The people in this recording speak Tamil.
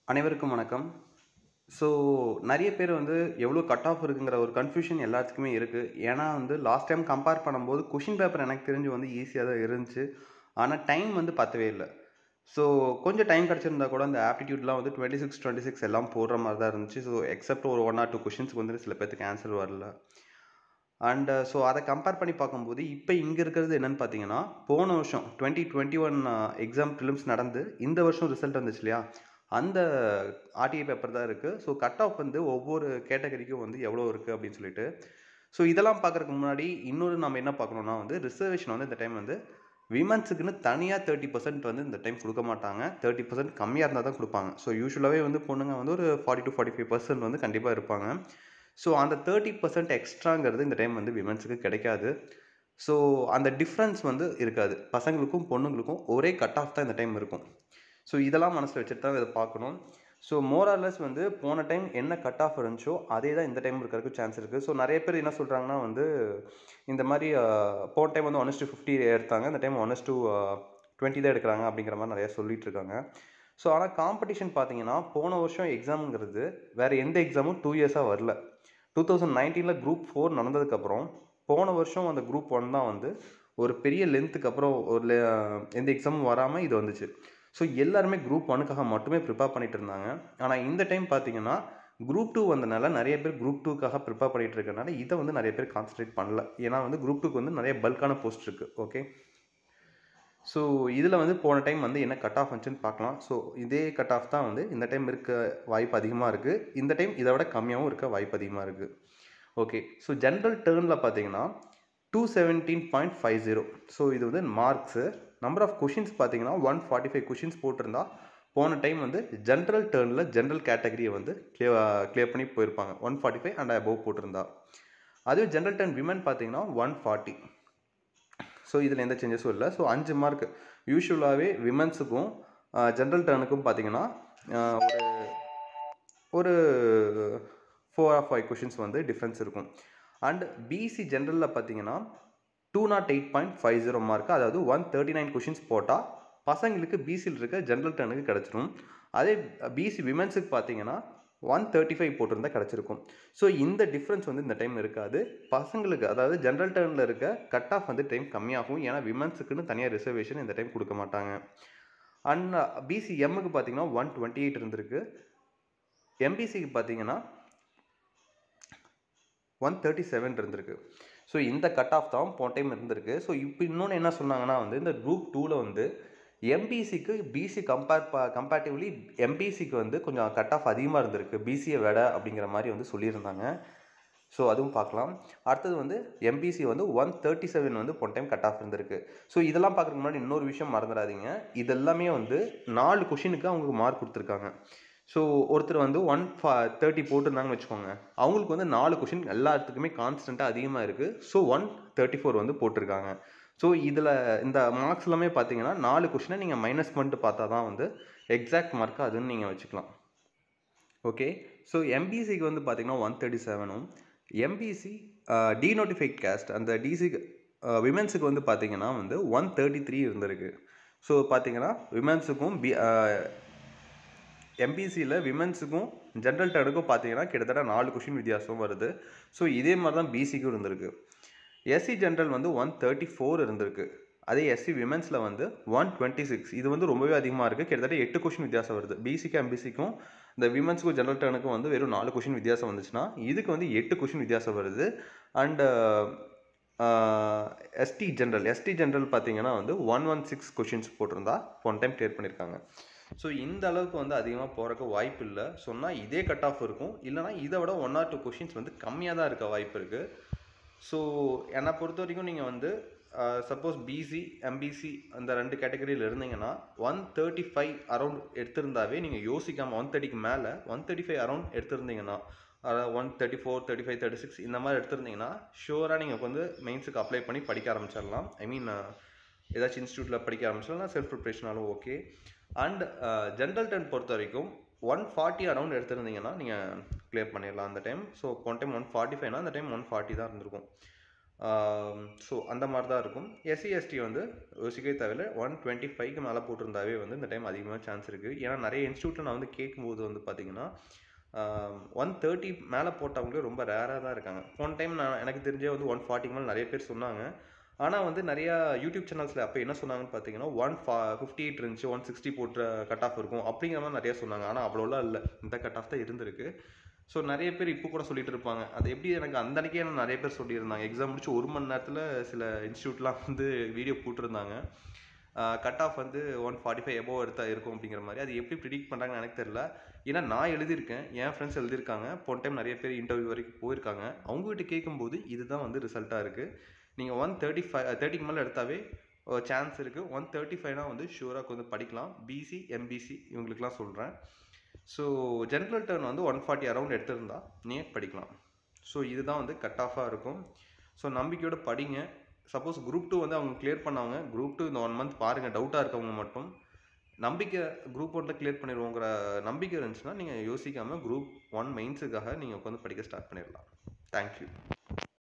அனைவருக்கும் வணக்கம் ஸோ நிறைய பேர் வந்து எவ்வளோ கட் ஆஃப் இருக்குங்கிற ஒரு கன்ஃபியூஷன் எல்லாத்துக்குமே இருக்குது ஏன்னா வந்து லாஸ்ட் டைம் கம்பேர் பண்ணும்போது கொஷின் பேப்பர் எனக்கு தெரிஞ்சு வந்து ஈஸியாக தான் இருந்துச்சு ஆனால் டைம் வந்து பத்தவே இல்லை ஸோ கொஞ்சம் டைம் கிடச்சிருந்தா கூட அந்த ஆப்டிடியூட்லாம் வந்து டுவெண்ட்டி சிக்ஸ் டுவெண்ட்டி சிக்ஸ் எல்லாம் போடுற மாதிரி தான் இருந்துச்சு ஸோ எக்ஸப்ட் ஒரு ஒன் ஆர் டூ கொஷின்ஸ்க்கு வந்து சில பேர்த்துக்கு ஆன்சர் வரல அண்ட் ஸோ அதை கம்பேர் பண்ணி பார்க்கும்போது இப்போ இங்கே இருக்கிறது என்னன்னு பார்த்தீங்கன்னா போன வருஷம் twenty twenty one exam prelims நடந்து இந்த வருஷம் ரிசல்ட் வந்துச்சு இல்லையா அந்த ஆர்டிஐ பேப்பர் தான் இருக்குது ஸோ கட் ஆஃப் வந்து ஒவ்வொரு கேட்டகரிக்கும் வந்து எவ்வளோ இருக்குது அப்படின்னு சொல்லிட்டு ஸோ இதெல்லாம் பார்க்குறதுக்கு முன்னாடி இன்னொரு நம்ம என்ன பார்க்கணுன்னா வந்து ரிசர்வேஷன் வந்து இந்த டைம் வந்து விமன்ஸுக்குன்னு தனியாக தேர்ட்டி பர்சன்ட் வந்து இந்த டைம் கொடுக்க மாட்டாங்க தேர்ட்டி பர்சன்ட் கம்மியாக இருந்தால் தான் கொடுப்பாங்க ஸோ யூஸ்வலாகவே வந்து பொண்ணுங்க வந்து ஒரு forty to forty five percent வந்து கண்டிப்பாக இருப்பாங்க ஸோ அந்த தேர்ட்டி பர்சன்ட் எக்ஸ்ட்ராங்கிறது இந்த டைம் வந்து விமன்ஸுக்கு கிடைக்காது ஸோ அந்த டிஃப்ரென்ஸ் வந்து இருக்காது பசங்களுக்கும் பொண்ணுங்களுக்கும் ஒரே கட் ஆஃப் தான் இந்த டைம் இருக்கும் ஸோ இதெல்லாம் மனசில் வச்சுட்டு தான் இதை பார்க்கணும் ஸோ மோரார்லெஸ் வந்து போன டைம் என்ன கட் ஆஃப் இருந்துச்சோ அதே தான் இந்த டைம் இருக்கிறதுக்கு சான்ஸ் இருக்குது ஸோ நிறைய பேர் என்ன சொல்கிறாங்கன்னா வந்து இந்த மாதிரி போன டைம் வந்து ஒன் டு ஃபிஃப்டி எடுத்தாங்க இந்த டைம் ஒன் டு டுவெண்ட்டி தான் எடுக்கிறாங்க அப்படிங்கிற மாதிரி நிறையா சொல்லிட்டு இருக்காங்க ஸோ ஆனால் காம்படிஷன் பார்த்தீங்கன்னா போன வருஷம் எக்ஸாமுங்கிறது வேறு எந்த எக்ஸாமும் டூ இயர்ஸாக வரல டூ தௌசண்ட் நைன்டீனில் குரூப் ஃபோர் நடந்ததுக்கப்புறம் போன வருஷம் அந்த குரூப் ஒன் தான் வந்து ஒரு பெரிய லென்த்துக்கு அப்புறம் ஒரு le- எந்த எக்ஸாமும் வராமல் இது வந்துச்சு ஸோ எல்லாருமே குரூப் ஒனுக்காக மட்டுமே ப்ரிப்பேர் பண்ணிட்டு இருந்தாங்க ஆனால் இந்த டைம் பார்த்தீங்கன்னா குரூப் டூ வந்தனால நிறைய பேர் குரூப் டூக்காக ப்ரிப்பேர் பண்ணிட்டு இருக்கனால இதை வந்து நிறைய பேர் கான்சன்ட்ரேட் பண்ணல ஏன்னா வந்து குரூப் டூக்கு வந்து நிறைய பல்கான போஸ்ட் இருக்குது ஓகே ஸோ இதில் வந்து போன டைம் வந்து என்ன கட் ஆஃப் வந்துச்சுன்னு பார்க்கலாம் ஸோ இதே கட் ஆஃப் தான் வந்து இந்த டைம் இருக்க வாய்ப்பு அதிகமாக இருக்குது இந்த டைம் இதை விட கம்மியாகவும் இருக்க வாய்ப்பு அதிகமாக இருக்குது ஓகே ஸோ ஜென்ரல் டேர்னில் பார்த்தீங்கன்னா two seventeen point five zero so இது வந்து மார்க்ஸு நம்பர் ஆஃப் கொஷின்ஸ் பார்த்தீங்கன்னா ஒன் ஃபார்ட்டி ஃபைவ் கொஷின்ஸ் போட்டிருந்தா போன டைம் வந்து ஜென்ரல் டேர்னில் ஜென்ரல் கேட்டகரியை வந்து கிளியர் கிளியர் பண்ணி போயிருப்பாங்க one forty five and above போட்டிருந்தா அதுவே ஜென்ரல் டர்ன் விமன் பார்த்தீங்கன்னா ஒன் ஃபார்ட்டி ஸோ இதில் எந்த சேஞ்சஸும் இல்லை ஸோ அஞ்சு மார்க் யூஸ்வலாகவே விமன்ஸுக்கும் ஜென்ரல் டர்னுக்கும் பார்த்தீங்கன்னா ஆஹ், ஒரு ஒரு ஃபோர் ஆர் ஃபைவ் கொஷின்ஸ் வந்து டிஃப்ரென்ஸ் இருக்கும் அண்ட் பிசி ஜென்ரலில் பார்த்தீங்கன்னா two naught eight point five zero mark அதாவது ஒன் தேர்ட்டி நைன் கொஷின்ஸ் போட்டால் பசங்களுக்கு பிசியில் இருக்க ஜென்ரல் டர்னுக்கு கிடச்சிரும் அதே பிசி விமென்ஸுக்கு பார்த்தீங்கன்னா ஒன் தேர்ட்டி ஃபைவ் போட்டிருந்தா கிடச்சிருக்கும் ஸோ இந்த டிஃப்ரென்ஸ் வந்து இந்த டைம் இருக்காது பசங்களுக்கு அதாவது ஜென்ரல் டர்னில் இருக்க கட் ஆஃப் வந்து டைம் கம்மியாகும் ஏன்னா விமன்ஸுக்குன்னு தனியாக ரிசர்வேஷன் இந்த டைம் கொடுக்க மாட்டாங்க அண்ட் பிசி எம்முக்கு பார்த்தீங்கன்னா ஒன் டுவெண்ட்டி எயிட் இருந்திருக்கு எம்பிசிக்கு பார்த்தீங்கன்னா ஒன் தேர்ட்டி செவன் இருந்திருக்கு ஸோ இந்த கட் ஆஃப் தான் போன டைம் இருந்திருக்கு ஸோ இப்போ இன்னொன்று என்ன சொன்னாங்கன்னா வந்து இந்த குரூப் டூவில் வந்து எம்பிசிக்கு பிசி கம்பேர் ப கம்பேரிட்டிவ்லி எம்பிசிக்கு வந்து கொஞ்சம் கட் ஆஃப் அதிகமாக இருந்திருக்கு பிசியை விட அப்படிங்கிற மாதிரி வந்து சொல்லியிருந்தாங்க ஸோ அதுவும் பார்க்கலாம் அடுத்தது வந்து எம்பிசி வந்து ஒன் தேர்ட்டி செவன் வந்து போன டைம் கட் ஆஃப் இருந்திருக்கு ஸோ இதெல்லாம் பார்க்குறதுக்கு முன்னாடி இன்னொரு விஷயம் மறந்துடாதீங்க இதெல்லாமே வந்து நாலு கொஷினுக்கு அவங்களுக்கு மார்க் கொடுத்துருக்காங்க ஸோ ஒருத்தர் வந்து ஒன் ஃபா தேர்ட்டி போட்டிருந்தாங்கன்னு வச்சுக்கோங்க அவங்களுக்கு வந்து நாலு கொஷின் எல்லாத்துக்குமே கான்ஸ்டண்ட்டாக அதிகமாக இருக்குது ஸோ ஒன் தேர்ட்டி ஃபோர் வந்து போட்டிருக்காங்க ஸோ இதில் இந்த மார்க்ஸ் எல்லாமே பார்த்தீங்கன்னா நாலு கொஷினை நீங்கள் மைனஸ் பண்ணிட்டு பார்த்தா தான் வந்து எக்ஸாக்ட் மார்க்கு அதுன்னு நீங்கள் வச்சுக்கலாம் ஓகே ஸோ எம்பிசிக்கு வந்து பார்த்தீங்கன்னா ஒன் தேர்ட்டி செவனும் எம்பிசி டிநோட்டிஃபைட் கேஸ்ட் அந்த டிசி விமென்ஸுக்கு வந்து பார்த்தீங்கன்னா வந்து ஒன் தேர்ட்டி த்ரீ இருந்திருக்கு ஸோ பார்த்தீங்கன்னா விமென்ஸுக்கும் பி எம்பிசியில் விமென்ஸுக்கும் ஜென்ரல் டர்னுக்கும் பார்த்தீங்கன்னா கிட்டத்தட்ட நாலு கொஷின் வித்தியாசம் வருது ஸோ இதே மாதிரி தான் பிசிக்கும் இருந்திருக்கு எஸ்சி ஜென்ரல் வந்து ஒன் தேர்ட்டி ஃபோர் இருந்திருக்கு அதே எஸ்சி விமென்ஸில் வந்து ஒன் டுவெண்ட்டி சிக்ஸ் இது வந்து ரொம்பவே அதிகமாக இருக்குது கிட்டத்தட்ட எட்டு கொஷின் வித்தியாசம் வருது பிசிக்கும் எம்பிசிக்கும் இந்த விமென்ஸுக்கும் ஜென்ரல் டர்னுக்கும் வந்து வெறும் நாலு கொஷின் வித்தியாசம் வந்துச்சுன்னா இதுக்கு வந்து எட்டு கொஷின் வித்தியாசம் வருது and ST general ST general பார்த்தீங்கன்னா வந்து ஒன் ஒன் சிக்ஸ் கொஷின்ஸ் போட்டிருந்தா ஒன் டைம் கிளியர் பண்ணியிருக்காங்க ஸோ இந்த அளவுக்கு வந்து அதிகமாக போகிறக்கு வாய்ப்பு இல்லை சொன்னால் இதே கட் ஆஃப் இருக்கும் இல்லைனா இதை விட ஒன் ஆர் டூ கொஷின்ஸ் வந்து கம்மியாக தான் இருக்க வாய்ப்பு இருக்குது ஸோ என்னை பொறுத்த வரைக்கும் நீங்கள் வந்து சப்போஸ் பிசி எம்பிசி அந்த ரெண்டு கேட்டகரியில் இருந்தீங்கன்னா ஒன் தேர்ட்டி ஃபைவ் அரௌண்ட் எடுத்திருந்தாவே நீங்கள் யோசிக்காமல் ஒன் தேர்ட்டிக்கு மேலே ஒன் தேர்ட்டி ஃபைவ் அரௌண்ட் எடுத்திருந்தீங்கன்னா one thirty four thirty five thirty six இந்த மாதிரி எடுத்திருந்தீங்கன்னா ஷூராக நீங்கள் வந்து மெயின்ஸுக்கு அப்ளை பண்ணி படிக்க ஆரம்பிச்சிடலாம் ஐ மீன் ஏதாச்சும் இன்ஸ்டியூட்டில் படிக்க ஆரம்பிச்சிடலாம் செல்ஃப் ப்ரிப்ரேஷனாலும் ஓகே அண்ட் ஜென்ரல் டென் பொறுத்த வரைக்கும் ஒன் ஃபார்ட்டி அரௌண்ட் எடுத்திருந்தீங்கன்னா நீங்கள் கிளியர் பண்ணிடலாம் அந்த டைம் ஸோ போன டைம் ஒன் ஃபார்ட்டி ஃபைவ்னா அந்த டைம் ஒன் ஃபார்ட்டி தான் இருந்திருக்கும் ஸோ அந்த மாதிரி தான் இருக்கும் எஸ்சி எஸ்டி வந்து யோசிக்கவே தேவையில்ல ஒன் டுவெண்ட்டி ஃபைவ்க்கு மேலே போட்டிருந்தாவே வந்து இந்த டைம் அதிகமாக சான்ஸ் இருக்குது ஏன்னா நிறைய இன்ஸ்டியூட்டில் நான் வந்து கேட்கும்போது வந்து பார்த்தீங்கன்னா ஒன் தேர்ட்டி மேலே போட்டவங்களே ரொம்ப ரேராக தான் இருக்காங்க போன டைம் நான் எனக்கு தெரிஞ்சே வந்து ஒன் ஃபார்ட்டிக்கு மேலே நிறைய பேர் சொன்னாங்க ஆனால் வந்து நிறையா யூடியூப் சேனல்ஸில் அப்போ என்ன சொன்னாங்கன்னு பார்த்தீங்கன்னா ஒன் ஃபா ஃபிஃப்டி எயிட் இருந்துச்சு ஒன் சிக்ஸ்டி போட்ட கட் ஆஃப் இருக்கும் அப்படிங்கிற மாதிரி நிறைய சொன்னாங்க ஆனால் அவ்வளோலாம் இல்லை இந்த கட் ஆஃப் தான் இருந்திருக்கு ஸோ நிறைய பேர் இப்போ கூட சொல்லிட்டு இருப்பாங்க அது எப்படி எனக்கு அந்த அன்னைக்கே எனக்கு நிறைய பேர் சொல்லியிருந்தாங்க எக்ஸாம் முடிச்சு ஒரு மணி நேரத்தில் சில இன்ஸ்டியூட்லாம் வந்து வீடியோ போட்டிருந்தாங்க கட் ஆஃப் வந்து ஒன் ஃபார்ட்டி ஃபைவ் எபோவ் எடுத்தா இருக்கும் அப்படிங்கிற மாதிரி அது எப்படி ப்ரிடிக்ட் பண்ணுறாங்கன்னு எனக்கு தெரியல ஏன்னா நான் எழுதியிருக்கேன் என் ஃப்ரெண்ட்ஸ் எழுதியிருக்காங்க போன டைம் நிறைய பேர் இன்டர்வியூ வரைக்கும் போயிருக்காங்க அவங்ககிட்ட கேட்கும்போது இதுதான் வந்து ரிசல்ட்டாக இருக்குது நீங்கள் ஒன் தேர்ட்டி ஃபைவ் தேர்ட்டிக்கு மேலே எடுத்தாவே சான்ஸ் இருக்குது ஒன் தேர்ட்டி ஃபைவ்னா வந்து ஷூராக கொஞ்சம் படிக்கலாம் பிசி எம்பிசி இவங்களுக்குலாம் சொல்கிறேன் ஸோ ஜென்ரல் டர்ன் வந்து ஒன் ஃபார்ட்டி அரௌண்ட் எடுத்திருந்தா நீங்கள் படிக்கலாம் ஸோ இதுதான் வந்து கட் ஆஃபாக இருக்கும் ஸோ நம்பிக்கையோட படிங்க சப்போஸ் குரூப் டூ வந்து அவங்க கிளியர் பண்ணாங்க குரூப் டூ இந்த ஒன் மந்த் பாருங்கள் டவுட்டாக இருக்கவங்க மட்டும் நம்பிக்கை குரூப் ஒன்ல கிளியர் பண்ணிடுவோங்கிற நம்பிக்கை இருந்துச்சுன்னா நீங்கள் யோசிக்காமல் குரூப் ஒன் மெயின்ஸுக்காக நீங்கள் உட்காந்து படிக்க ஸ்டார்ட் பண்ணிடலாம் தேங்க்யூ